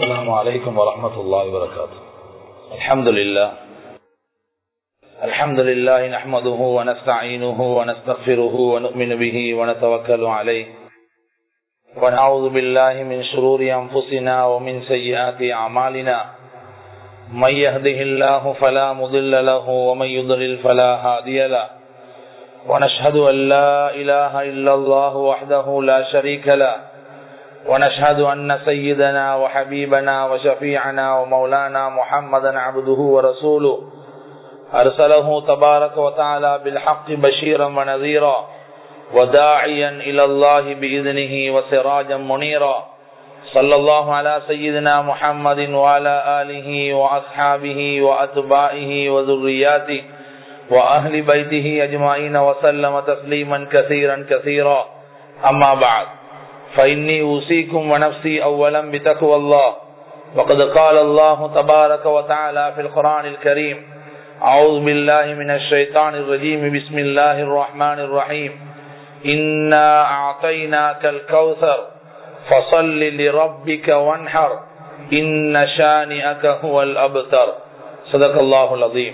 السلام عليكم ورحمة الله وبركاته الحمد لله الحمد لله نحمده ونستعينه ونستغفره ونؤمن به ونتوكل عليه ونعوذ بالله من شرور أنفسنا ومن سيئات أعمالنا من يهده الله فلا مضل له ومن يضلل فلا هادي له ونشهد أن لا إله إلا الله وحده لا شريك له ونشهد أن سيدنا وحبيبنا وشفيعنا ومولانا محمدا عبده ورسوله أرسله تبارك وتعالى بالحق بشيرا ونذيرا وداعيا إلى الله بإذنه وسراجا منيرا صلى الله على سيدنا محمد وعلى آله وأصحابه وأتباعه وذرياته وأهل بيته أجمعين وسلم تسليما كثيرا كثيرا أما بعد فإني أوصيكم ونفسي أولا بتقوى الله وقد قال الله تبارك وتعالى في القرآن الكريم أعوذ بالله من الشيطان الرجيم بسم الله الرحمن الرحيم إنا أعطيناك الكوثر فصل لربك وانحر إن شانئك هو الأبتر صدق الله العظيم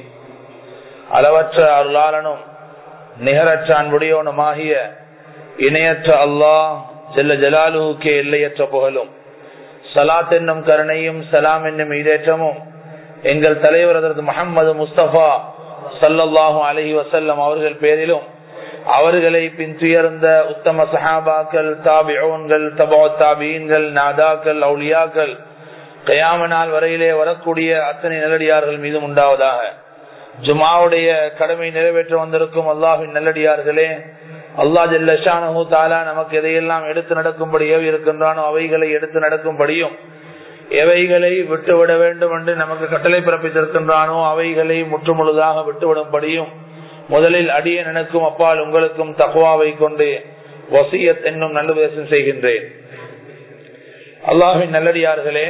அளவற்ற அருளாளனும் நிகரற்ற அன்புடையவனுமாகிய இணையற்ற அல்லாஹ் ஜெல்ல ஜலாலுக்கே எல்லையற்ற புகழும் சலாத் என்னும் கருணையும் சலாம் என்னும் ஈடேற்றமும் எங்கள் தலைவர் அதற்கு முகமது முஸ்தபா சல்லாஹூ அலஹி வசல்லம் அவர்கள் பேரிலும் அவர்களை பின் துயர்ந்த உத்தம சஹாபாக்கள் தாபியோன்கள் தபோ தாபீன்கள் நாதாக்கள் அவுலியாக்கள் கயாம நாள் வரையிலே வரக்கூடிய அத்தனை நல்லடியார்கள் மீதும் உண்டாவதாக ஜுமாவுடைய கடமை நிறைவேற்ற வந்திருக்கும் அல்லாஹின் நல்லடியார்களே அல்லா ஜல்லஷானு தாலா நமக்கு எதையெல்லாம் எடுத்து நடக்கும்படி ஏவி இருக்கின்றானோ அவைகளை எடுத்து நடக்கும்படியும் எவைகளை விட்டுவிட வேண்டும் என்று நமக்கு கட்டளை பிறப்பித்திருக்கின்றானோ அவைகளை முற்றுமுழுதாக விட்டுவிடும்படியும் முதலில் அடிய எனக்கும் அப்பால் உங்களுக்கும் தகுவாவை கொண்டு வசியத் என்னும் நல்ல உபதேசம் செய்கின்றேன் அல்லாஹின் நல்லடியார்களே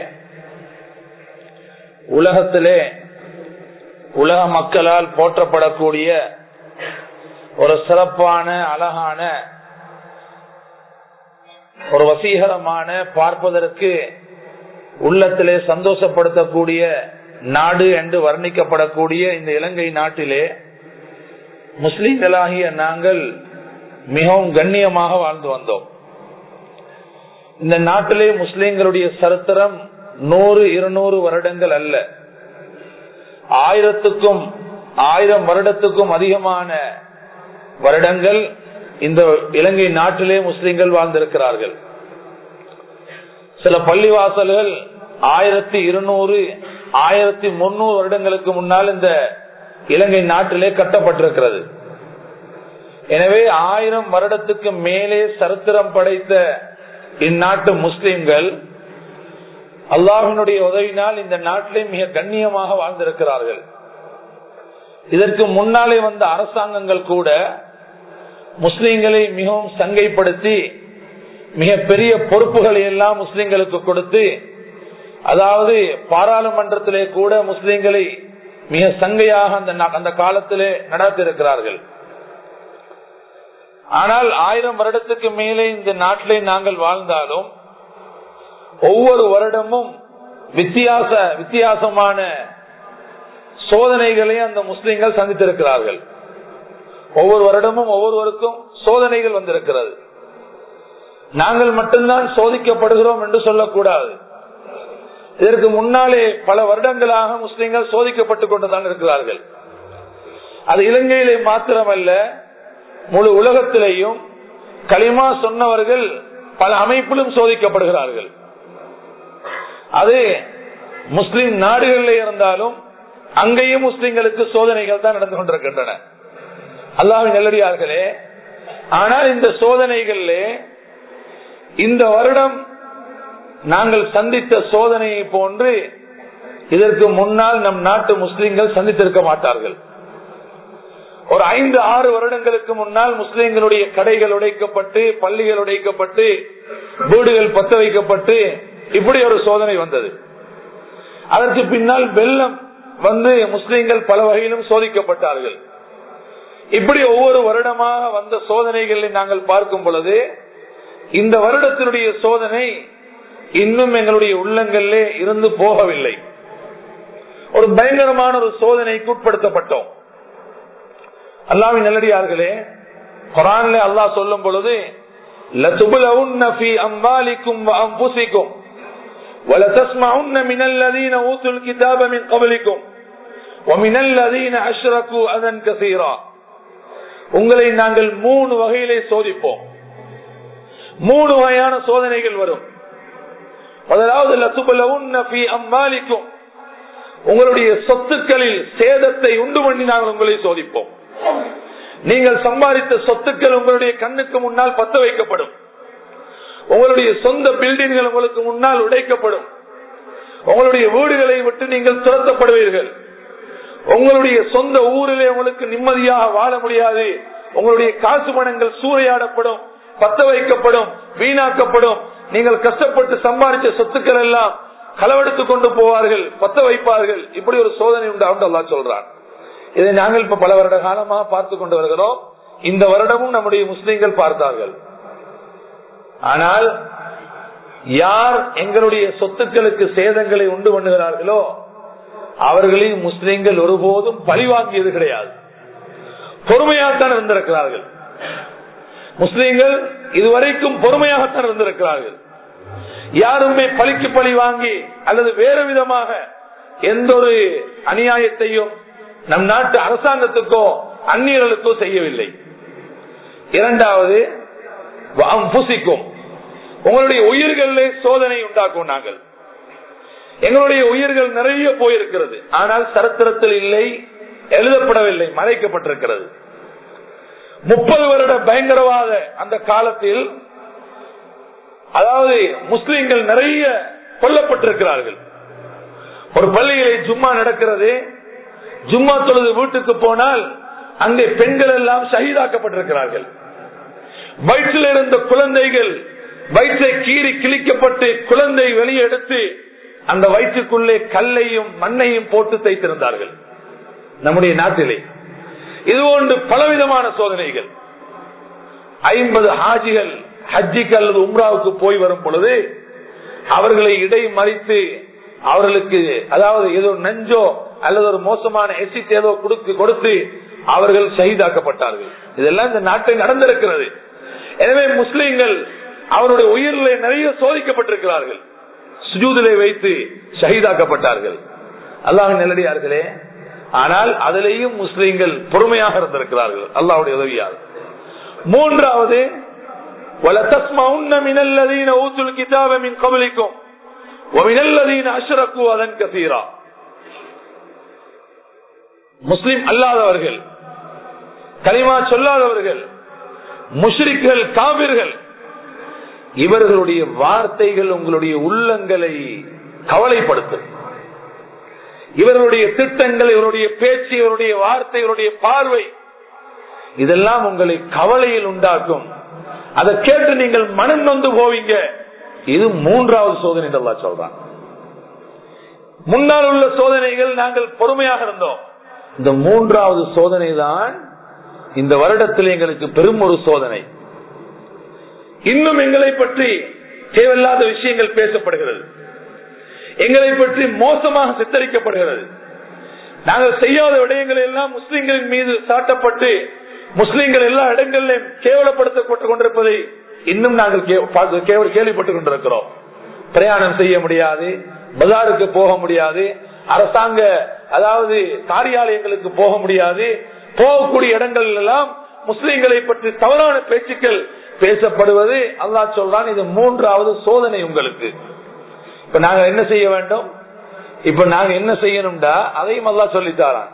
உலகத்திலே உலக மக்களால் போற்றப்படக்கூடிய ஒரு சிறப்பான அழகான ஒரு வசீகரமான பார்ப்பதற்கு உள்ளத்திலே சந்தோஷப்படுத்தக்கூடிய நாடு என்று வர்ணிக்கப்படக்கூடிய இந்த இலங்கை நாட்டிலே முஸ்லிம்களாகிய நாங்கள் மிகவும் கண்ணியமாக வாழ்ந்து வந்தோம் இந்த நாட்டிலே முஸ்லிம்களுடைய சரித்திரம் நூறு இருநூறு வருடங்கள் அல்ல ஆயிரத்துக்கும் ஆயிரம் வருடத்துக்கும் அதிகமான வருடங்கள் இந்த இலங்கை நாட்டிலே முஸ்லிம்கள் வாழ்ந்திருக்கிறார்கள் சில பள்ளிவாசல்கள் ஆயிரத்தி இருநூறு ஆயிரத்தி முன்னூறு வருடங்களுக்கு முன்னால் இந்த இலங்கை நாட்டிலே கட்டப்பட்டிருக்கிறது எனவே ஆயிரம் வருடத்துக்கு மேலே சரித்திரம் படைத்த இந்நாட்டு முஸ்லிம்கள் அல்லாஹினுடைய உதவினால் இந்த நாட்டிலே மிக கண்ணியமாக வாழ்ந்திருக்கிறார்கள் இதற்கு முன்னாலே வந்த அரசாங்கங்கள் கூட முஸ்லிம்களை மிகவும் சங்கைப்படுத்தி மிக பெரிய பொறுப்புகளை எல்லாம் முஸ்லிம்களுக்கு கொடுத்து அதாவது பாராளுமன்றத்திலே கூட முஸ்லிம்களை மிக சங்கையாக அந்த அந்த காலத்திலே நடத்திருக்கிறார்கள் ஆனால் ஆயிரம் வருடத்துக்கு மேலே இந்த நாட்டிலே நாங்கள் வாழ்ந்தாலும் ஒவ்வொரு வருடமும் வித்தியாச வித்தியாசமான சோதனைகளை அந்த முஸ்லிம்கள் சந்தித்திருக்கிறார்கள் ஒவ்வொரு வருடமும் ஒவ்வொருவருக்கும் சோதனைகள் வந்திருக்கிறது நாங்கள் மட்டும்தான் சோதிக்கப்படுகிறோம் என்று சொல்லக்கூடாது இதற்கு முன்னாலே பல வருடங்களாக முஸ்லிம்கள் சோதிக்கப்பட்டுக் கொண்டுதான் இருக்கிறார்கள் அது இலங்கையிலே மாத்திரமல்ல முழு உலகத்திலேயும் களிமா சொன்னவர்கள் பல அமைப்பிலும் சோதிக்கப்படுகிறார்கள் அது முஸ்லிம் நாடுகளில் இருந்தாலும் அங்கேயும் முஸ்லிம்களுக்கு சோதனைகள் தான் நடந்து கொண்டிருக்கின்றன அல்லாவின் நல்லடியார்களே ஆனால் இந்த சோதனைகளிலே இந்த வருடம் நாங்கள் சந்தித்த சோதனையை போன்று இதற்கு முன்னால் நம் நாட்டு முஸ்லிம்கள் சந்தித்திருக்க மாட்டார்கள் ஒரு ஐந்து ஆறு வருடங்களுக்கு முன்னால் முஸ்லிம்களுடைய கடைகள் உடைக்கப்பட்டு பள்ளிகள் உடைக்கப்பட்டு வீடுகள் பத்த வைக்கப்பட்டு இப்படி ஒரு சோதனை வந்தது அதற்கு பின்னால் வெள்ளம் வந்து முஸ்லிம்கள் பல வகையிலும் சோதிக்கப்பட்டார்கள் இப்படி ஒவ்வொரு வருடமாக வந்த சோதனைகளை நாங்கள் பார்க்கும் பொழுது இந்த வருடத்தினுடைய சோதனை இன்னும் எங்களுடைய உள்ளங்களிலே இருந்து போகவில்லை ஒரு பயங்கரமான ஒரு சோதனைக்கு உட்படுத்தப்பட்டோம் அல்லாவின் நல்லடியார்களே குரான்ல அல்லாஹ் சொல்லும் பொழுது لَتُبْلَوُنَّ فِي أَمْوَالِكُمْ وَأَنفُسِكُمْ وَلَتَسْمَعُنَّ مِنَ الَّذِينَ أُوتُوا الْكِتَابَ مِنْ قَبْلِكُمْ وَمِنَ الَّذِينَ أَشْرَكُوا أَذًى كَثِيرًا உங்களை நாங்கள் மூணு வகையிலே சோதிப்போம் மூணு வகையான சோதனைகள் வரும் முதலாவது லத்துபலவுன்ன ஃபீ அம்வாலிக்கும் உங்களுடைய சொத்துக்களில் சேதத்தை உண்டு பண்ணி நாங்கள் உங்களை சோதிப்போம் நீங்கள் சம்பாதித்த சொத்துக்கள் உங்களுடைய கண்ணுக்கு முன்னால் பத்த வைக்கப்படும் உங்களுடைய சொந்த பில்டிங்கள் உங்களுக்கு முன்னால் உடைக்கப்படும் உங்களுடைய வீடுகளை விட்டு நீங்கள் துரத்தப்படுவீர்கள் உங்களுடைய சொந்த ஊரிலே உங்களுக்கு நிம்மதியாக வாழ முடியாது உங்களுடைய காசு பணங்கள் சூறையாடப்படும் பத்த வைக்கப்படும் வீணாக்கப்படும் நீங்கள் கஷ்டப்பட்டு சம்பாதிச்ச சொத்துக்கள் எல்லாம் களவெடுத்துக் கொண்டு போவார்கள் பத்த வைப்பார்கள் இப்படி ஒரு சோதனை உண்டு அல்லா சொல்றான் இதை நாங்கள் இப்ப பல வருட காலமாக பார்த்து கொண்டு வருகிறோம் இந்த வருடமும் நம்முடைய முஸ்லீம்கள் பார்த்தார்கள் ஆனால் யார் எங்களுடைய சொத்துக்களுக்கு சேதங்களை உண்டு பண்ணுகிறார்களோ அவர்களின் முஸ்லிம்கள் ஒருபோதும் பழிவாங்கியது கிடையாது பொறுமையாகத்தான் இருந்திருக்கிறார்கள் முஸ்லிம்கள் இதுவரைக்கும் பொறுமையாகத்தான் இருந்திருக்கிறார்கள் யாருமே பழிக்கு பழி வாங்கி அல்லது வேறு விதமாக எந்த ஒரு அநியாயத்தையும் நம் நாட்டு அரசாங்கத்துக்கோ அந்நியர்களுக்கோ செய்யவில்லை இரண்டாவது புசிக்கும் உங்களுடைய உயிர்களிலே சோதனை உண்டாக்கும் நாங்கள் எங்களுடைய உயிர்கள் நிறைய போயிருக்கிறது ஆனால் சரித்திரத்தில் இல்லை எழுதப்படவில்லை மறைக்கப்பட்டிருக்கிறது முப்பது வருட பயங்கரவாத அந்த காலத்தில் அதாவது முஸ்லிம்கள் நிறைய கொல்லப்பட்டிருக்கிறார்கள் ஒரு பள்ளியிலே ஜும்மா நடக்கிறது ஜும்மா தொழுது வீட்டுக்கு போனால் அங்கே பெண்கள் எல்லாம் ஷஹீதாக்கப்பட்டிருக்கிறார்கள் வயிற்றில் இருந்த குழந்தைகள் வயிற்றை கீறி கிழிக்கப்பட்டு குழந்தை வெளியே எடுத்து அந்த வயிற்றுக்குள்ளே கல்லையும் மண்ணையும் போட்டு தைத்திருந்தார்கள் நம்முடைய நாட்டிலே இது போன்று பலவிதமான சோதனைகள் ஐம்பது ஹாஜிகள் ஹஜ்ஜிக்கு அல்லது உம்ராவுக்கு போய் வரும் பொழுது அவர்களை இடை மறித்து அவர்களுக்கு அதாவது ஏதோ நெஞ்சோ அல்லது ஒரு மோசமான எசிட் ஏதோ கொடுத்து அவர்கள் ஷஹீதாக்கப்பட்டார்கள் இதெல்லாம் இந்த நாட்டில் நடந்திருக்கிறது எனவே முஸ்லீம்கள் அவருடைய உயிரிலே நிறைய சோதிக்கப்பட்டிருக்கிறார்கள் சுஜூதிலே வைத்து ஷஹீதாக்கப்பட்டார்கள் அல்லாஹ் நெல்லடியார்களே ஆனால் அதிலேயும் முஸ்லீம்கள் பொறுமையாக இருந்திருக்கிறார்கள் அல்லாவுடைய உதவியால் மூன்றாவது وَلَتَسْمَعُنَّ مِنَ الَّذِينَ أُوتُوا الْكِتَابَ مِنْ قَبْلِكُمْ وَمِنَ الَّذِينَ أَشْرَكُوا أَذًى كَثِيرًا முஸ்லிம் அல்லாதவர்கள் கலிமா சொல்லாதவர்கள் முஷ்ரிக்கள் காவிர்கள் இவர்களுடைய வார்த்தைகள் உங்களுடைய உள்ளங்களை கவலைப்படுத்தும் இவர்களுடைய திட்டங்கள் இவருடைய பேச்சு இவருடைய வார்த்தை இவருடைய பார்வை இதெல்லாம் உங்களை கவலையில் உண்டாக்கும் அதை கேட்டு நீங்கள் மனம் நொந்து போவீங்க இது மூன்றாவது சோதனை அல்லா சொல்றான் முன்னால் உள்ள சோதனைகள் நாங்கள் பொறுமையாக இருந்தோம் இந்த மூன்றாவது சோதனை தான் இந்த வருடத்தில் எங்களுக்கு பெரும் ஒரு சோதனை இன்னும் எங்களை பற்றி தேவையில்லாத விஷயங்கள் பேசப்படுகிறது எங்களை பற்றி மோசமாக சித்தரிக்கப்படுகிறது நாங்கள் செய்யாத விடயங்கள் எல்லாம் முஸ்லிம்களின் மீது சாட்டப்பட்டு முஸ்லிம்கள் எல்லா இடங்களிலும் கேவலப்படுத்தப்பட்டுக் கொண்டிருப்பதை இன்னும் நாங்கள் கேள்விப்பட்டுக் கொண்டிருக்கிறோம் பிரயாணம் செய்ய முடியாது பஜாருக்கு போக முடியாது அரசாங்க அதாவது காரியாலயங்களுக்கு போக முடியாது போகக்கூடிய இடங்கள் எல்லாம் முஸ்லிம்களை பற்றி தவறான பேச்சுக்கள் பேசப்படுவது அல்லா சொல்றான் இது மூன்றாவது சோதனை உங்களுக்கு இப்ப நாங்க என்ன செய்ய வேண்டும் இப்ப நாங்க என்ன செய்யணும்டா அதையும் அல்லா சொல்லித்தாரான்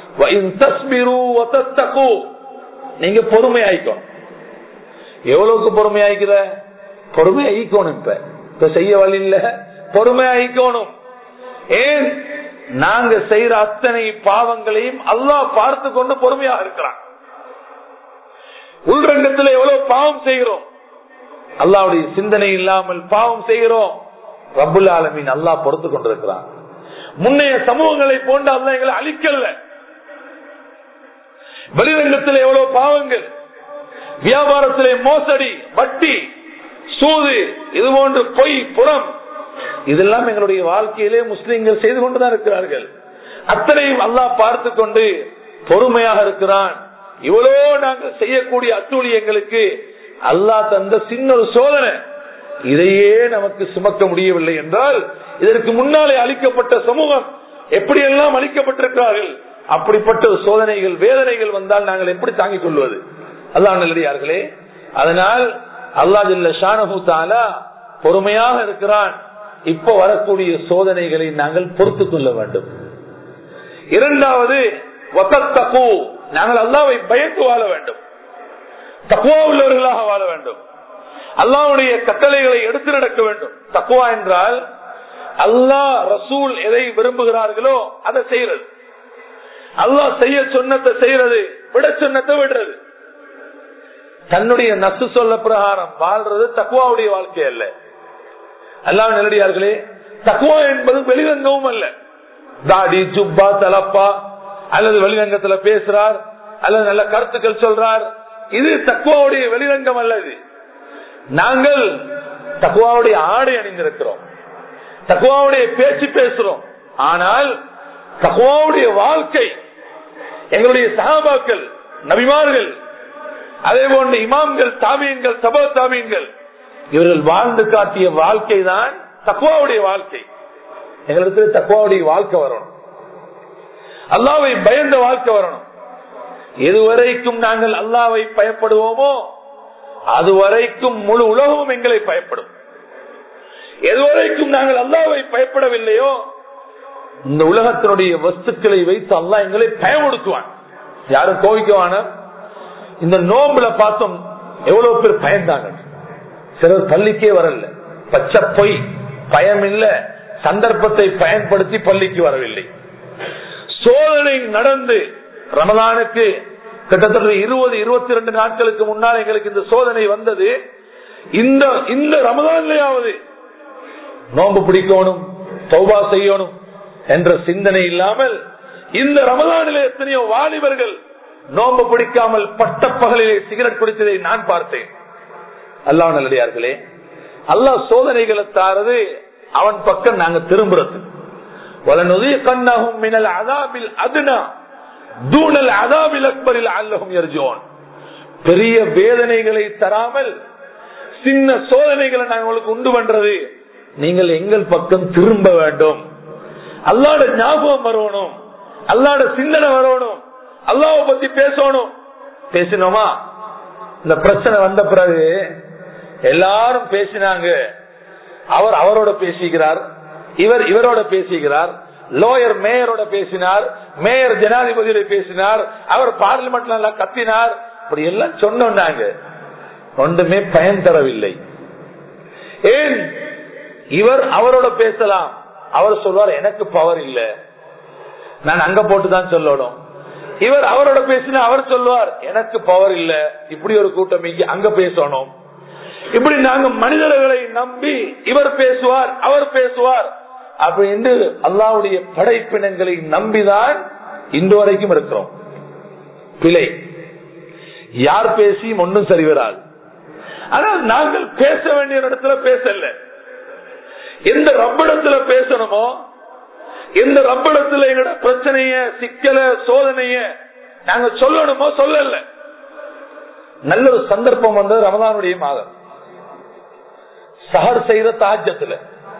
நீங்க பொறுமை ஆயிக்கணும் எவ்வளவுக்கு பொறுமை ஆயிக்கிற பொறுமை ஆயிக்கணும் இப்ப இப்ப செய்ய வழி இல்ல பொறுமை ஆயிக்கணும் ஏன் நாங்க செய்யற அத்தனை பாவங்களையும் அல்லாஹ் பார்த்து கொண்டு பொறுமையாக இருக்கிறான் உள்ரங்கத்தில் எவ்வளவு பாவம் செய்கிறோம் அல்லாவுடைய சிந்தனை இல்லாமல் பாவம் செய்கிறோம் ரபுல் ஆலமின் அல்லாஹ் பொறுத்து கொண்டிருக்கிறான் முன்னைய சமூகங்களை போன்று அல்ல எங்களை அழிக்கல வெளிரங்கத்தில் எவ்வளவு பாவங்கள் வியாபாரத்திலே மோசடி வட்டி சூது இது போன்று பொய் புறம் இதெல்லாம் எங்களுடைய வாழ்க்கையிலே முஸ்லிம்கள் செய்து கொண்டுதான் இருக்கிறார்கள் அத்தனையும் அல்லாஹ் பார்த்து கொண்டு பொறுமையாக இருக்கிறான் இவ்வளோ நாங்கள் செய்யக்கூடிய அட்டூழியங்களுக்கு அல்லாஹ் தந்த சின்ன ஒரு சோதனை இதையே நமக்கு சுமக்க முடியவில்லை என்றால் இதற்கு முன்னாலே அளிக்கப்பட்ட சமூகம் எப்படியெல்லாம் அளிக்கப்பட்டிருக்கிறார்கள் அப்படிப்பட்ட சோதனைகள் வேதனைகள் வந்தால் நாங்கள் எப்படி தாங்கிக் கொள்வது அல்லாஹ் நல்லடியார்களே அதனால் அல்லா ஜல்ல ஷானஹூ தாலா பொறுமையாக இருக்கிறான் இப்ப வரக்கூடிய சோதனைகளை நாங்கள் பொறுத்துக் கொள்ள வேண்டும் இரண்டாவது வத்தத்தகு நாங்கள் அல்லாவை பயந்து வாழ வேண்டும் தக்குவா உள்ளவர்களாக வாழ வேண்டும் அல்லாவுடைய கட்டளைகளை எடுத்து நடக்க வேண்டும் தக்குவா என்றால் அல்லாஹ் ரசூல் எதை விரும்புகிறார்களோ அதை செய்யறது அல்லாஹ் செய்ய சொன்னத்தை செய்யறது விட சொன்னத்தை விடுறது தன்னுடைய நசு சொல்ல பிரகாரம் வாழ்றது தக்குவாவுடைய வாழ்க்கை அல்ல அல்லாஹ் நெல்லடியார்களே தக்குவா என்பது வெளிரங்கமும் அல்ல தாடி சுப்பா தலப்பா அல்லது வெளிரங்கத்துல பேசுறார் அல்லது நல்ல கருத்துக்கள் சொல்றார் இது தக்குவாவுடைய வெளிரங்கம் அல்ல இது நாங்கள் தக்குவாவுடைய ஆடை அணிந்திருக்கிறோம் தக்குவாவுடைய பேச்சு பேசுறோம் ஆனால் தக்குவாவுடைய வாழ்க்கை எங்களுடைய சகாபாக்கள் நபிமார்கள் அதே போன்ற இமாம்கள் தாமியங்கள் சபா தாமியங்கள் இவர்கள் வாழ்ந்து காட்டிய வாழ்க்கை தான் தக்குவாவுடைய வாழ்க்கை எங்களுக்கு தக்குவாவுடைய வாழ்க்கை வரணும் அல்லாவை பயந்த வாழ்க்கை வரணும் எதுவரைக்கும் நாங்கள் அல்லாவை பயப்படுவோமோ அதுவரைக்கும் முழு உலகமும் எங்களை பயப்படும் எதுவரைக்கும் நாங்கள் அல்லாவை பயப்படவில்லையோ இந்த உலகத்தினுடைய வஸ்துக்களை வைத்து அல்லா எங்களை பயமுடுத்துவான் யாரும் கோவிக்குவான இந்த நோம்புல பார்த்தோம் எவ்வளவு பேர் பயந்தாங்க சிலர் பள்ளிக்கே வரல பச்சை பொய் பயம் இல்ல சந்தர்ப்பத்தை பயன்படுத்தி பள்ளிக்கு வரவில்லை சோதனை நடந்து ரமதானுக்கு கிட்டத்தட்ட இருபது இருபத்தி ரெண்டு நாட்களுக்கு முன்னால் எங்களுக்கு இந்த சோதனை வந்தது இந்த இந்த ரமதான்லயாவது நோன்பு பிடிக்கணும் சௌபா செய்யணும் என்ற சிந்தனை இல்லாமல் இந்த ரமதானிலே எத்தனையோ வாலிபர்கள் நோன்பு பிடிக்காமல் பட்ட பகலிலே சிகரெட் குடித்ததை நான் பார்த்தேன் அல்லாஹ் நல்லடியார்களே அல்லாஹ் சோதனைகளை தாரது அவன் பக்கம் நாங்க திரும்புறது மினல் அதாபில் அதுனா தூணல் அதாபில் அக்பரில் அல்லகும் எர்ஜோன் பெரிய வேதனைகளை தராமல் சின்ன சோதனைகளை நாங்கள் உங்களுக்கு உண்டு பண்றது நீங்கள் எங்கள் பக்கம் திரும்ப வேண்டும் அல்லாட ஞாபகம் வரணும் அல்லாட சிந்தனை வரணும் அல்லாவை பத்தி பேசணும் பேசினோமா இந்த பிரச்சனை வந்த பிறகு எல்லாரும் பேசினாங்க அவர் அவரோட பேசிக்கிறார் இவர் இவரோட பேசுகிறார் லோயர் மேயரோட பேசினார் மேயர் ஜனாதிபதியோட பேசினார் அவர் பார்லிமெண்ட்ல எல்லாம் கத்தினார் அப்படி எல்லாம் சொன்னாங்க ஒன்றுமே பயன் தரவில்லை ஏன் இவர் அவரோட பேசலாம் அவர் சொல்வார் எனக்கு பவர் இல்ல நான் அங்க போட்டுதான் சொல்லணும் இவர் அவரோட பேசினா அவர் சொல்வார் எனக்கு பவர் இல்ல இப்படி ஒரு கூட்டம் இங்க அங்க பேசணும் இப்படி நாங்க மனிதர்களை நம்பி இவர் பேசுவார் அவர் பேசுவார் அப்படின்னு அல்லாவுடைய படைப்பினங்களை நம்பிதான் இன்று வரைக்கும் இருக்கிறோம் பிழை யார் பேசியும் ஒன்றும் சரி வராது ஆனால் நாங்கள் பேச வேண்டிய இடத்துல பேசல எந்த ரப்பிடத்துல பேசணுமோ எந்த ரப்பிடத்துல எங்களோட பிரச்சனைய சிக்கல சோதனைய நாங்க சொல்லணுமோ சொல்லல நல்ல ஒரு சந்தர்ப்பம் வந்தது ரமதானுடைய மாதம் சஹர் செய்யற தாஜத்துல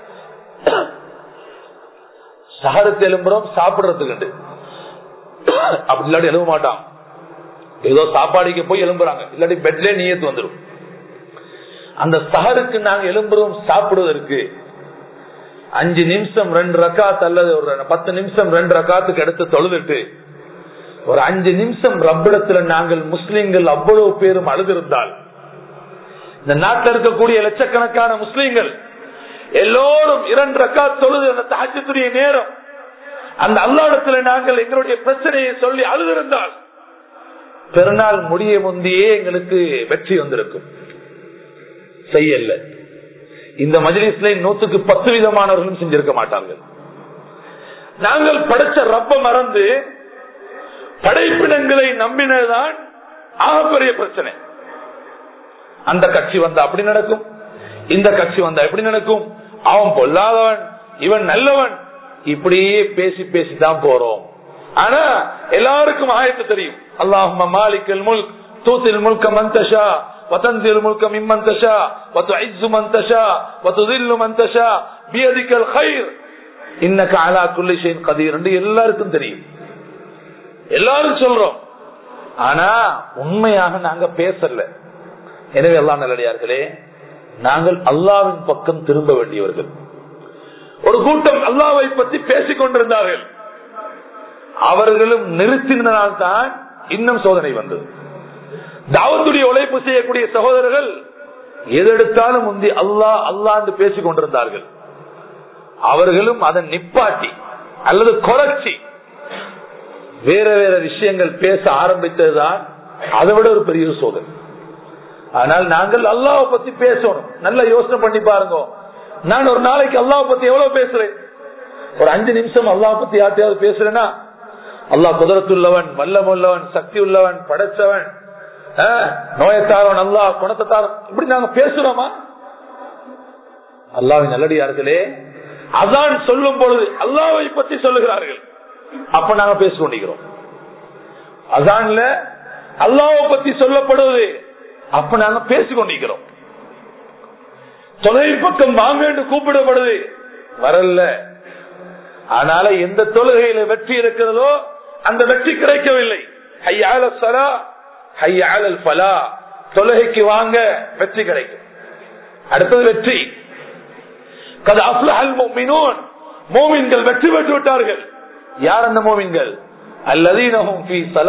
சஹருக்கு எழும்புறோம் சாப்பிடுறதுக்கு அப்படி இல்லாட்டி எழுத மாட்டான் ஏதோ சாப்பாடுக்கு போய் எழும்புறாங்க இல்லாட்டி பெட்ல நீயத்து வந்துடும் அந்த சஹருக்கு நாங்க எழும்புறோம் சாப்பிடுவதற்கு அஞ்சு நிமிஷம் ரெண்டு ரக்காத் அல்லது ஒரு பத்து நிமிஷம் ரெண்டு ரக்காத்துக்கு எடுத்து தொழுதுட்டு ஒரு அஞ்சு நிமிஷம் ரப்பிடத்துல நாங்கள் முஸ்லிம்கள் அவ்வளவு பேரும் அழுதிருந்தால் இந்த நாட்டில் இருக்கக்கூடிய லட்சக்கணக்கான முஸ்லிம்கள் எல்லோரும் இரண்டு ரக்கா தொழுது அந்த தாஜத்துடைய நேரம் அந்த அல்லாடத்துல நாங்கள் எங்களுடைய பிரச்சனையை சொல்லி அழுதிருந்தால் பெருநாள் முடிய முந்தையே எங்களுக்கு வெற்றி வந்திருக்கும் செய்யல இந்த மஜிலிஸ்ல நூத்துக்கு பத்து விதமானவர்களும் செஞ்சிருக்க மாட்டார்கள் நாங்கள் படைச்ச ரப்ப மறந்து படைப்பினங்களை நம்பினதுதான் ஆகப்பெரிய பிரச்சனை அந்த கட்சி வந்தா அப்படி நடக்கும் இந்த கட்சி வந்தா எப்படி நடக்கும் அவன் பொல்லாதவன் இவன் நல்லவன் இப்படியே பேசி பேசி தான் போறோம் ஆனா எல்லாருக்கும் ஆயத்து தெரியும் அல்லாஹ் மாலிக்கல் முல்க் தூத்தில் முல்க மந்தஷா وتنزل الملك ممن تشاء وتعز من تشاء وتذل من تشاء بيدك الخير இன்னக்க அலா குல்லி ஷைன் கதீர் என்று எல்லாருக்கும் தெரியும் எல்லாரும் சொல்றோம் ஆனா உண்மையாக நாங்க பேசல எனவே எல்லாம் நல்லடியார்களே நாங்கள் அல்லாவின் பக்கம் திரும்ப வேண்டியவர்கள் ஒரு கூட்டம் அல்லாவை பற்றி பேசிக் கொண்டிருந்தார்கள் அவர்களும் நிறுத்தினால்தான் இன்னும் சோதனை வந்தது தாவத்துடைய உழைப்பு செய்யக்கூடிய சகோதரர்கள் எதெடுத்தாலும் முந்தி அல்லாஹ் அல்லா என்று பேசிக் கொண்டிருந்தார்கள் அவர்களும் அதை நிப்பாட்டி அல்லது குறைச்சி வேற வேற விஷயங்கள் பேச ஆரம்பித்ததுதான் அதை விட ஒரு பெரிய சோதனை ஆனால் நாங்கள் அல்லாவை பத்தி பேசணும் நல்ல யோசனை பண்ணி பாருங்க நான் ஒரு நாளைக்கு அல்லாவை பத்தி எவ்வளவு பேசுறேன் ஒரு அஞ்சு நிமிஷம் அல்லாவை பத்தி யார்ட்டையாவது பேசுறேன்னா அல்லாஹ் குதிரத்துள்ளவன் வல்லமுள்ளவன் சக்தி உள்ளவன் படைச்சவன் நோயத்தாரவன் அல்லா குணத்தாரன் இப்படி நாங்க பேசுறோமா அல்லாவின் நல்லடியார்களே அதான் சொல்லும் பொழுது அல்லாவை பத்தி சொல்லுகிறார்கள் அப்ப நாங்க பேச கொண்டிருக்கிறோம் அதான்ல அல்லாவை பத்தி சொல்லப்படுவது அப்ப நாங்க பேசிக் கொண்டிருக்கிறோம் தொலை பக்கம் வாங்க என்று கூப்பிடப்படுது வரல அதனால எந்த தொழுகையில வெற்றி இருக்கிறதோ அந்த வெற்றி கிடைக்கவில்லை ஐயால சரா ஐயால பலா தொழுகைக்கு வாங்க வெற்றி கிடைக்கும் அடுத்தது வெற்றி மோமின்கள் வெற்றி பெற்று விட்டார்கள் யார் அந்த மோமின்கள் அல்லதீனஹும்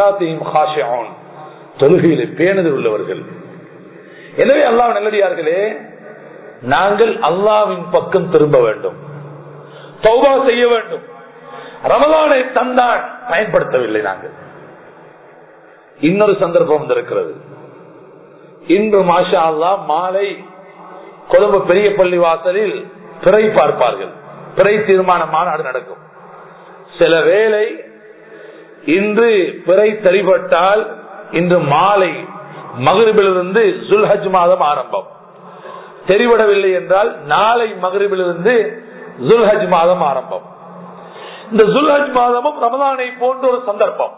தொழுகையில பேணுதல் உள்ளவர்கள் எனவே அல்லாஹ் நல்லடியார்களே நாங்கள் அல்லாவின் பக்கம் திரும்ப வேண்டும் தௌபா செய்ய வேண்டும் ரமலானை தந்தான் பயன்படுத்தவில்லை நாங்கள் இன்னொரு சந்தர்ப்பம் இருக்கிறது இன்று மாஷா அல்லா மாலை கொழும்பு பெரிய பள்ளி வாசலில் பிறை பார்ப்பார்கள் பிறை தீர்மான மாநாடு நடக்கும் சில வேளை இன்று பிறை தறிபட்டால் இன்று மாலை மகிழ்பிலிருந்து சுல்ஹஜ் மாதம் ஆரம்பம் தெரிவிடவில்லை என்றால் நாளை மகிழ்பிலிருந்து ஜுல்ஹஜ் மாதம் ஆரம்பம் இந்த ஜுல்ஹஜ் மாதமும் ரமதானை போன்ற ஒரு சந்தர்ப்பம்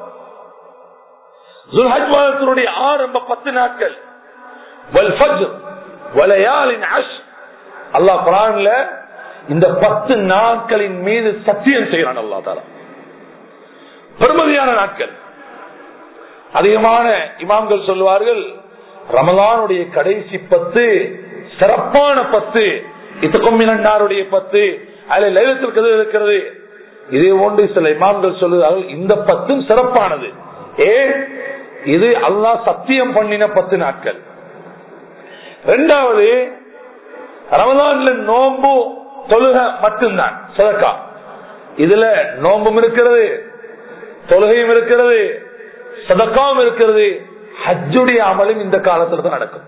ஜுல்ஹஜ் மாதத்தினுடைய ஆரம்ப பத்து நாட்கள் அல்லாஹ் குரான்ல இந்த பத்து நாட்களின் மீது சத்தியம் செய்யறான் அல்லா தாரா பெருமதியான நாட்கள் அதிகமான இமாம்கள் சொல்லுவார்கள் ரமலானுடைய கடைசி பத்து சிறப்பான பத்து இத்தகொம்மினாருடைய பத்து அதில் லைலத்திற்கு இருக்கிறது இதே ஒன்று சில இமாம்கள் சொல்லுவார்கள் இந்த பத்தும் சிறப்பானது ஏ இது அல்லாஹ் சத்தியம் பண்ணின பத்து நாட்கள் ரெண்டாவது ரமதான்ல நோம்பு தொழுக மட்டும்தான் சதக்கா இதுல நோம்பும் இருக்கிறது தொழுகையும் இருக்கிறது சதக்காவும் இருக்கிறது ஹஜ்ஜுடைய அமலும் இந்த காலத்துல தான் நடக்கும்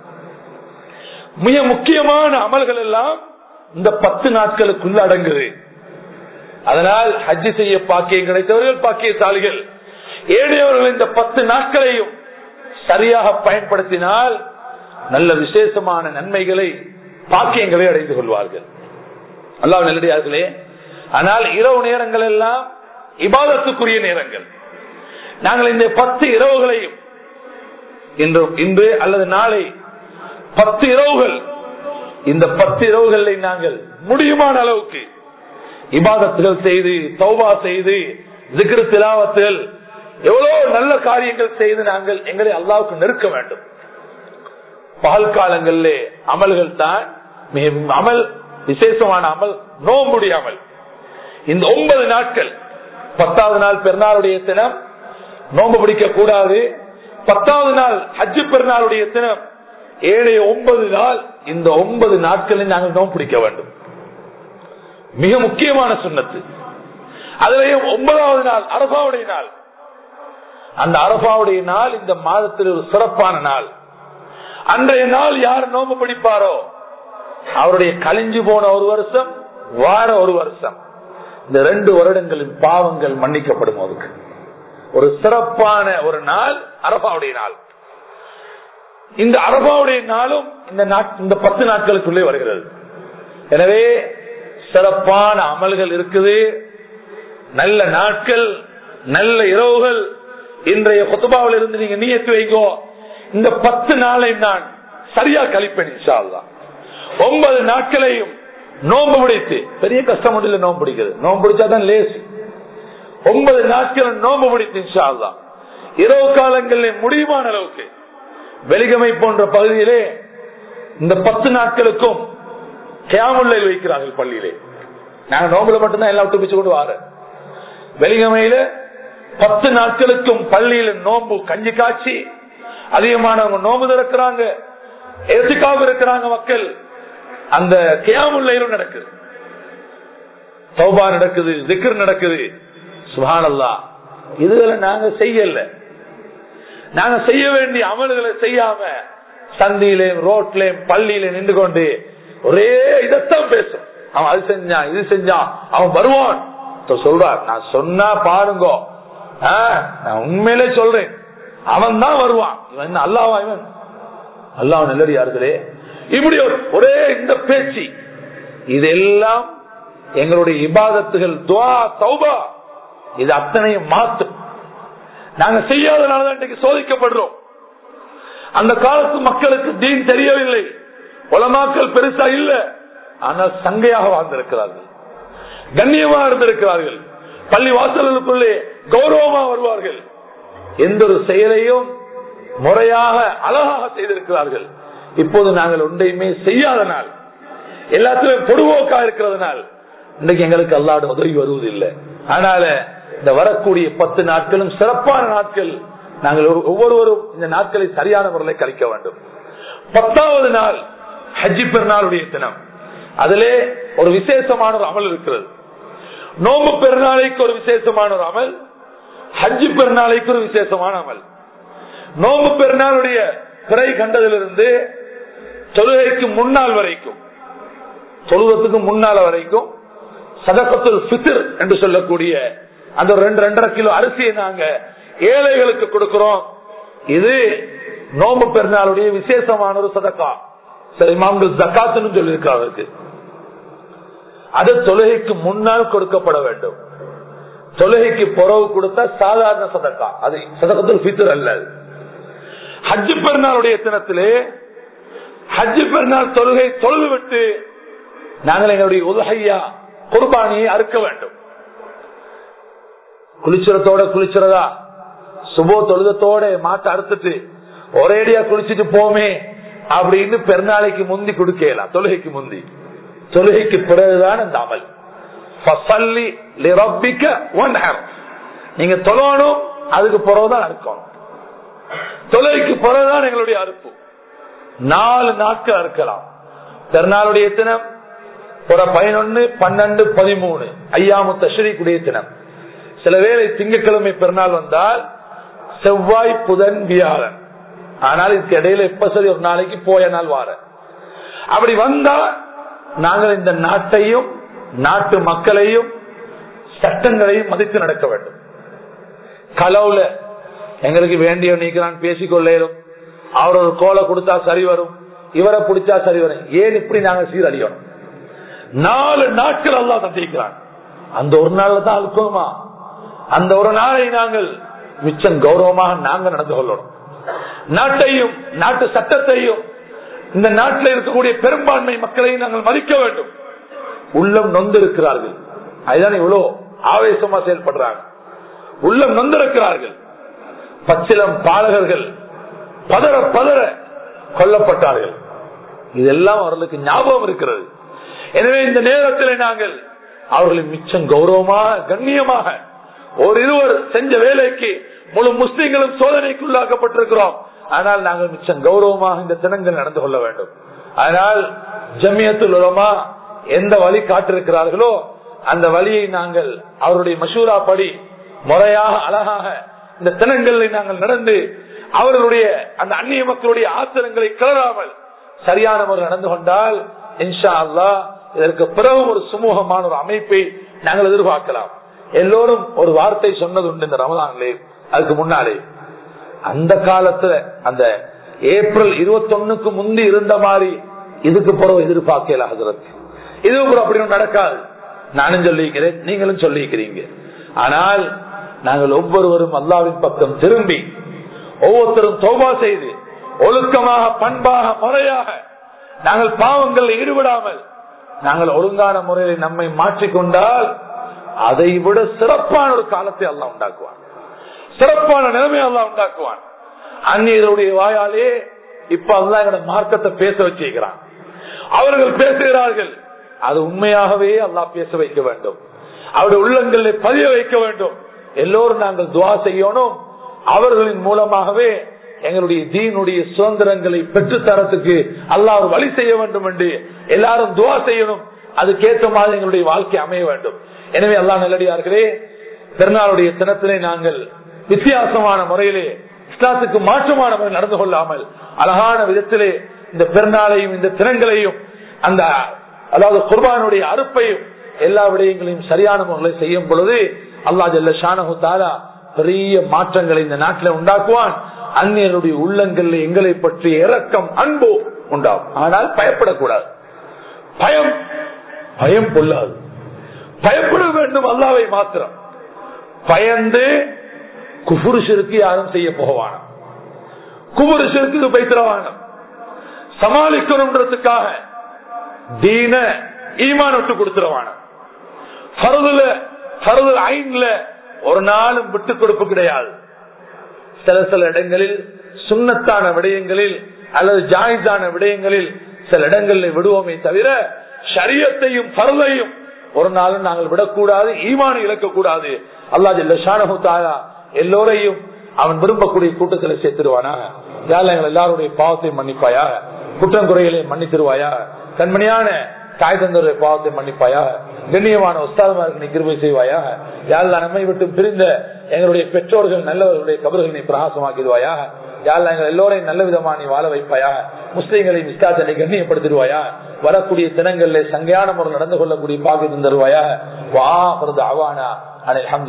மிக முக்கியமான அமல்கள் எல்லாம் இந்த பத்து நாட்களுக்குள்ள அடங்குது அதனால் ஹஜ்ஜு செய்ய பாக்கியம் கிடைத்தவர்கள் பாக்கியசாலிகள் ஏழையவர்கள் இந்த பத்து நாட்களையும் சரியாக பயன்படுத்தினால் நல்ல விசேஷமான நன்மைகளை பாக்கியங்களை அடைந்து கொள்வார்கள் அல்லாஹ் நல்லடியார்களே ஆனால் இரவு நேரங்கள் எல்லாம் இபாதத்துக்குரிய நேரங்கள் நாங்கள் இந்த பத்து இரவுகளையும் இன்று இன்று அல்லது நாளை பத்து இரவுகள் இந்த பத்து இரவுகளை நாங்கள் முடியுமான அளவுக்கு இபாதத்துகள் செய்து தௌபா செய்து திக்ரு திலாவத்துகள் எவ்வளவு நல்ல காரியங்கள் செய்து நாங்கள் எங்களை அல்லாவுக்கு நெருக்க வேண்டும் பகல் காலங்களிலே அமல்கள் தான் அமல் விசேஷமான அமல் நோம்புடைய அமல் இந்த ஒன்பது நாட்கள் பத்தாவது நாள் பெருநாளுடைய தினம் நோம்பு பிடிக்க கூடாது பத்தாவது நாள் ஹஜ்ஜு பெருநாளுடைய தினம் ஏழு ஒன்பது நாள் இந்த ஒன்பது நாட்களில் நாங்கள் நோம்பு பிடிக்க வேண்டும் மிக முக்கியமான சுண்ணத்து அதுலயும் ஒன்பதாவது நாள் அரபாவுடைய நாள் அந்த அரபாவுடைய நாள் இந்த மாதத்தில் ஒரு சிறப்பான நாள் அன்றைய நாள் யார் நோம்பு பிடிப்பாரோ அவருடைய கழிஞ்சு போன ஒரு வருஷம் வார ஒரு வருஷம் இந்த ரெண்டு வருடங்களின் பாவங்கள் மன்னிக்கப்படும் அதுக்கு ஒரு சிறப்பான ஒரு நாள் அரபாவுடைய நாள் இந்த அரபாவுடைய நாளும் இந்த இந்த பத்து நாட்களுக்குள்ளே வருகிறது எனவே சிறப்பான அமல்கள் இருக்குது நல்ல நாட்கள் நல்ல இரவுகள் இன்றைய கொத்துபாவில் இருந்து நீங்க நீயத்து வைங்கோ இந்த பத்து நாளை நான் சரியா கழிப்பேன் இன்ஷா அல்லாஹ். ஒன்பது நாட்களையும் நோன்பு பிடித்து பெரிய கஷ்டம் ஒன்றும் இல்லை நோன்பு பிடிக்கிறது நோன்பு பிடிச்சாதான் லேசு ஒன்பது நாட்கள் நோன்பு பிடித்து இன்ஷா அல்லாஹ். இரவு காலங்களில் முடியுமான அளவுக்கு வெளிகமை போன்ற பகுதியிலே இந்த பத்து நாட்களுக்கும் கேமுல்லை வைக்கிறார்கள் பள்ளியிலே நாங்க நோம்புல மட்டும்தான் எல்லாம் விட்டு பிச்சு கொண்டு வார வெளிகமையில பத்து நாட்களுக்கும் பள்ளியில நோம்பு கஞ்சி காய்ச்சி அதிகமானவங்க நோம்பு திறக்கிறாங்க எதுக்காக இருக்கிறாங்க மக்கள் அந்த கியாமுல்லையிலும் நடக்குது தௌபா நடக்குது திக்ர் நடக்குது சுபானல்லா இதுகளை நாங்க செய்யல நாங்க செய்ய வேண்டிய அமல்களை செய்யாம சந்தியிலையும் ரோட்லயும் பள்ளியில நின்று கொண்டு ஒரே இதைத்தான் பேசும் அவன் அது செஞ்சான் இது செஞ்சான் அவன் வருவான் இப்ப சொல்றார் நான் சொன்னா பாருங்க ஆ, நான் உண்மையிலே சொல்றேன் அவன் தான் வருவான் இவன் என்ன அல்லாவா இவன் அல்லாஹ் நல்லடி யாருதலே இப்படி ஒரு- ஒரே இந்த பேச்சு இதெல்லாம் எங்களுடைய இபாதத்துகள் துவா தௌபா இது அத்தனையும் மாத்தும் நாங்க செய்யாதனாலதான் இன்றைக்கு சோதிக்கப்படுறோம் அந்த காலத்து மக்களுக்கு தீன் தெரியவில்லை உலமாக்கள் பெருசா இல்ல ஆனால் சங்கையாக வாழ்ந்திருக்கிறார்கள் கண்ணியமாக இருந்திருக்கிறார்கள் பள்ளி வாசல்களுக்குள்ளே கௌரவமா வருவார்கள் எந்த ஒரு செயலையும் முறையாக அழகாக செய்திருக்கிறார்கள் இப்போது நாங்கள் ஒன்றையுமே செய்யாதனால் எல்லாத்திலும் பொடுவோக்கா இருக்கிறதுனால் இன்னைக்கு எங்களுக்கு அல்லாட உதவி வருவதில்லை அதனால இந்த வரக்கூடிய பத்து நாட்களும் சிறப்பான நாட்கள் நாங்கள் ஒரு- ஒவ்வொருவரும் இந்த நாட்களை சரியான முறையில் கழிக்க வேண்டும் பத்தாவது நாள் ஹஜ்ஜி பெருநாளுடைய தினம் அதிலே ஒரு விசேஷமான ஒரு அமல் இருக்கிறது நோம்பு பெருநாளைக்கு ஒரு விசேஷமான ஒரு அமல் ஹஜ்ஜி பெருநாளைக்கு ஒரு விசேஷமான அமல் நோம்பு பெருநாளுடைய பிறை கண்டதிலிருந்து தொழுகைக்கு முன்னாள் வரைக்கும் தொழுவத்துக்கு முன்னால வரைக்கும் சதகத்துல் பித்ர் என்று சொல்லக்கூடிய அந்த ஒரு ரெண்டு ரெண்டரை கிலோ அரிசியை நாங்க ஏழைகளுக்கு கொடுக்கிறோம் இது நோம்பு பெருநாளுடைய விசேஷமான ஒரு சதக்கா சரி மாம்கள் ஜக்காத்துன்னு சொல்லியிருக்காங்க அவருக்கு அது தொழுகைக்கு முன்னால் கொடுக்கப்பட வேண்டும் தொழுகைக்கு புறவு கொடுத்தா சாதாரண சதக்கா அது சதக்கத்தில் பித்தர் அல்ல அது. ஹஜ்ஜு பெருநாளுடைய தினத்திலே ஹஜ்ஜு பெருநாள் தொழுகை தொழுது விட்டு நாங்கள் எங்களுடைய உலகையா குர்பானியை அறுக்க வேண்டும் குளிச்சுரத்தோட குளிச்சுறதா சுபோ தொழுதத்தோட மாட்டை அறுத்துட்டு ஒரேடியா குளிச்சுட்டு போமே அப்படின்னு பெருநாளைக்கு முந்தி கொடுக்கலாம் தொழுகைக்கு முந்தி தொழுகைக்கு பிறகுதான் இந்த அமல் ஃபஸல்லி லிரப்பிக்க வன்ஹர். நீங்க தொழணும் அதுக்கு பிறகுதான் அறுக்கணும் தொழுகைக்கு பிறகுதான் எங்களுடைய அறுப்பு நாலு நாட்கள் அறுக்கலாம் பெருநாளுடைய தினம் ஒரு பதினொன்னு பன்னெண்டு பதிமூணு ஐயாமு தஸ்ரீக்குடைய தினம் சில வேளை திங்கட்கிழமை பெருநாள் வந்தால் செவ்வாய் புதன் வியாழன் ஆனால் இதுக்கு இடையில எப்ப சரி ஒரு நாளைக்கு போய நாள் வார அப்படி வந்தா நாங்கள் இந்த நாட்டையும் நாட்டு மக்களையும் சட்டங்களையும் மதித்து நடக்க வேண்டும் கலவுல எங்களுக்கு வேண்டிய நீக்கிறான் பேசிக்கொள்ளேரும் அவர் ஒரு கோலை கொடுத்தா சரி வரும் இவரை பிடிச்சா சரி வரும் ஏன் இப்படி நாங்க சீரழியணும் நாலு நாட்கள் எல்லாம் சந்திக்கிறான் அந்த ஒரு நாள்ல தான் அழுக்கணுமா அந்த ஒரு நாளை நாங்கள் மிச்சம் கௌரவமாக நாங்க நடந்து கொள்ளணும் நாட்டையும் நாட்டு சட்டத்தையும் இந்த நாட்டில் இருக்கக்கூடிய பெரும்பான்மை மக்களையும் நாங்கள் மதிக்க வேண்டும் உள்ளம் நொந்திருக்கிறார்கள் அதுதான் இவ்வளவு ஆவேசமா செயல்படுறாங்க உள்ளம் நொந்திருக்கிறார்கள் பச்சிலம் பாலகர்கள் பதற பதற கொல்லப்பட்டார்கள் இதெல்லாம் அவர்களுக்கு ஞாபகம் இருக்கிறது எனவே இந்த நேரத்தில் நாங்கள் அவர்களை மிச்சம் கௌரவமாக கண்ணியமாக ஒரு இருவர் செஞ்ச வேலைக்கு முழு முஸ்லிம்களும் சோதனைக்குள்ளாக்கப்பட்டிருக்கிறோம் ஆனால் நாங்கள் மிச்சம் கௌரவமாக இந்த தினங்கள் நடந்து கொள்ள வேண்டும் அதனால் ஜமியத்துல் உலமா எந்த வழி காட்டிருக்கிறார்களோ அந்த வழியை நாங்கள் அவருடைய மசூரா படி முறையாக அழகாக இந்த தினங்களில் நாங்கள் நடந்து அவர்களுடைய அந்த அந்நிய மக்களுடைய ஆத்திரங்களை கிளறாமல் சரியான முறை நடந்து கொண்டால் இன்ஷா அல்லா இதற்கு பிறகு ஒரு சுமூகமான ஒரு அமைப்பை நாங்கள் எதிர்பார்க்கலாம் எல்லோரும் ஒரு வார்த்தை சொன்னது உண்டு இந்த ரமதான்லே அதுக்கு முன்னாலே அந்த காலத்துல அந்த ஏப்ரல் இருபத்தொன்னுக்கு முந்தி இருந்த மாதிரி இதுக்கு பிறகு எதிர்பார்க்கல ஹசரத் இது கூட அப்படி ஒண்ணும் நடக்காது நானும் சொல்லியிருக்கிறேன் நீங்களும் சொல்லியிருக்கிறீங்க ஆனால் நாங்கள் ஒவ்வொருவரும் அல்லாவின் பக்கம் திரும்பி ஒவ்வொருத்தரும் தோபா செய்து ஒழுக்கமாக பண்பாக முறையாக நாங்கள் பாவங்களில் ஈடுபடாமல் நாங்கள் ஒழுங்கான முறையில் நம்மை மாற்றிக்கொண்டால் அதை விட சிறப்பான ஒரு காலத்தை எல்லாம் உண்டாக்குவான் சிறப்பான நிலைமை எல்லாம் உண்டாக்குவான் அந்நியருடைய வாயாலே இப்ப அல்லா எங்களோட மார்க்கத்தை பேச வச்சிருக்கிறான் அவர்கள் பேசுகிறார்கள் அது உண்மையாகவே அல்லாஹ் பேச வைக்க வேண்டும் அவருடைய உள்ளங்களில் பதிய வைக்க வேண்டும் எல்லோரும் நாங்கள் துவா செய்யணும் அவர்களின் மூலமாகவே எங்களுடைய தீனுடைய சுதந்திரங்களை பெற்றுத்தரத்துக்கு அல்லாஹ் ஒரு வழி செய்ய வேண்டும் என்று எல்லாரும் துவா செய்யணும் அதுக்கேற்ற மாதிரி எங்களுடைய வாழ்க்கை அமைய வேண்டும் எனவே அல்லா நல்லடியார்களே திருநாளுடைய தினத்திலே நாங்கள் வித்தியாசமான முறையிலே இஸ்லாத்துக்கு மாற்றமான முறையில் நடந்து கொள்ளாமல் அழகான விதத்திலே இந்த பெருநாளையும் இந்த திறன்களையும் அந்த அதாவது குர்பானுடைய அறுப்பையும் எல்லா விடயங்களையும் சரியான முறையில் செய்யும் பொழுது அல்லா ஜல்ல ஷானஹு தாலா பெரிய மாற்றங்களை இந்த நாட்டில் உண்டாக்குவான் அந்நியருடைய உள்ளங்களில் எங்களை பற்றிய இறக்கம் அன்பு உண்டாகும் ஆனால் பயப்படக்கூடாது பயம் பயம் கொள்ளாது பயப்பட வேண்டும் அல்லாவை மாத்திரம் பயந்து குபுருஷருக்கு யாரும் செய்ய போகவான குபுருஷருக்கு பைத்திரவானம் சமாளிக்கணும்ன்றதுக்காக தீன ஈமான் விட்டு கொடுத்துருவான பருதுல பருது ஐன்ல ஒரு நாளும் விட்டு கொடுப்பு கிடையாது சில சில இடங்களில் சுண்ணத்தான விடயங்களில் அல்லது ஜாயிஸான விடயங்களில் சில இடங்களில் விடுவோமே தவிர சரியத்தையும் பருதையும் ஒரு நாளும் நாங்கள் விடக்கூடாது ஈமான் இழக்கக்கூடாது அல்லா ஜல்ல ஷானஹு தாரா எல்லோரையும் அவன் விரும்பக்கூடிய கூட்டத்தில் சேர்த்திருவானா யாழ் எங்கள் எல்லாருடைய பாவத்தை மன்னிப்பாயா குற்றம் குறைகளை மன்னித்திருவாயா கண்மணியான தாய் தந்தருடைய பாவத்தை மன்னிப்பாயா கண்ணியமான உஸ்தாதமாருக்கு நீ கிருபை செய்வாயா யாழ் நம்மை விட்டு பிரிந்த எங்களுடைய பெற்றோர்கள் நல்லவர்களுடைய கபர்கள் நீ பிரகாசமாக்கிடுவாயா யாழ் எங்கள் எல்லோரையும் நல்ல விதமா நீ வாழ வைப்பாயா முஸ்லீம்களை மிஸ்தாத்தனை கண்ணியப்படுத்திடுவாயா வரக்கூடிய தினங்களில் சங்கையான முறை நடந்து கொள்ளக்கூடிய பாக்கியம் தருவாயா வா அவானா அனை